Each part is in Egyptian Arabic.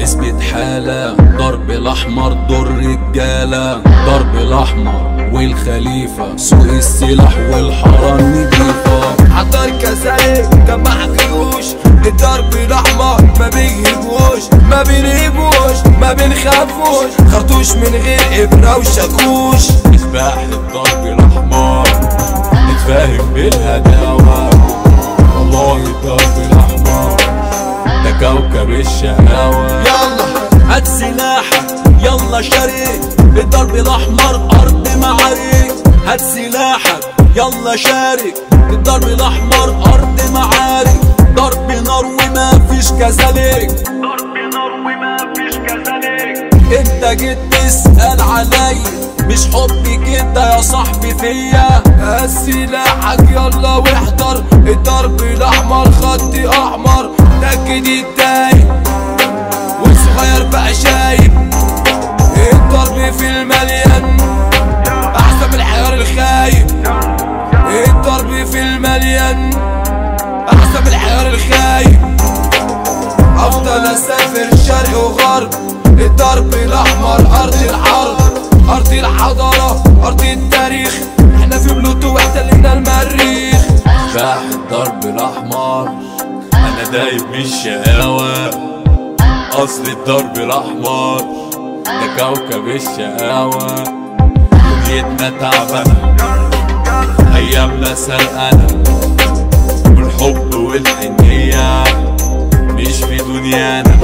اثبت حالة ضرب الأحمر دور رجالة ضرب الأحمر والخليفة سوق السلاح والحارة نضيفة حضر كذلك جمع جيوش الضرب الاحمر ما بيهبوش ما بنهبوش ما بنخافوش خرطوش من غير ابره وشاكوش مذبح الضرب الأحمر نتفاهم بالهداوة والله الضرب الأحمر ده كوكب الشقاوة يلا هات سلاحك يلا شارك الضرب الاحمر ارض معارك هات سلاحك يلا شارك الضرب الاحمر ارض معارك ضرب نار وما فيش كذلك ضرب نار وما فيش كذلك انت جيت تسأل عليا مش حبي كده يا صاحبي فيا هات سلاحك يلا واحضر الضرب الاحمر خط احمر ده جديد تايه والصغير بقى شايب الضرب في المليان احسن من الحيار الخايب الضرب في المليان احسن من الحيار الخايب افضل اسافر شرق وغرب الضرب الاحمر ارض الحرب ارض الحضاره ارض التاريخ احنا في بلوتو واحتلنا المريخ مذبح الضرب الاحمر انا دايب من الشقاوة اصل الضرب الاحمر ده كوكب الشقاوة دنيتنا تعبانة ايامنا سرقانة والحب والحنية مش في دنيانا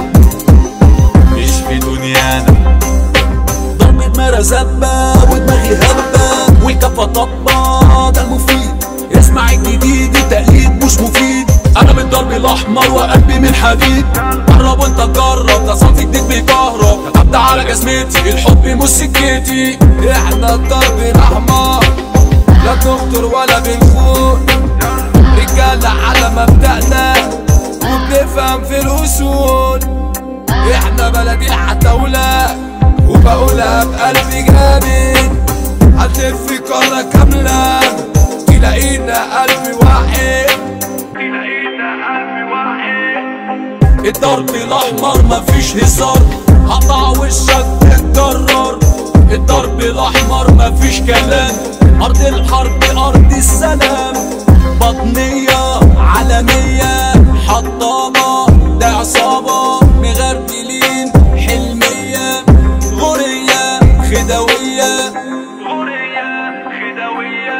مش في دنيانا ضرب دماغي زبة ودماغي هبة والكفة طبة ده المفيد اسمع الجديد التقليد مش مفيد انا من الضرب الاحمر وقلبي من حديد قرب وانت تجرب ده صوت جديد بيكهرب كتبت على جزمتي الحب مش سكتي احنا الضرب الاحمر لا بنخطر ولا بنخون رجالة على مبدأنا وبنفهم في الأصول احنا بلدي العتاولة وبقولها بقلبي جامد هتلف قارة كاملة تلاقينا قلبي واحد تلاقينا قلبي واحد الضرب الاحمر مفيش هزار قطع وشك تتكرر الضرب الاحمر مفيش كلام ارض الحرب ارض السلام بطنية عالمية حطامة ده عصابة مغربلين حلمية غورية خدوية غورية خدوية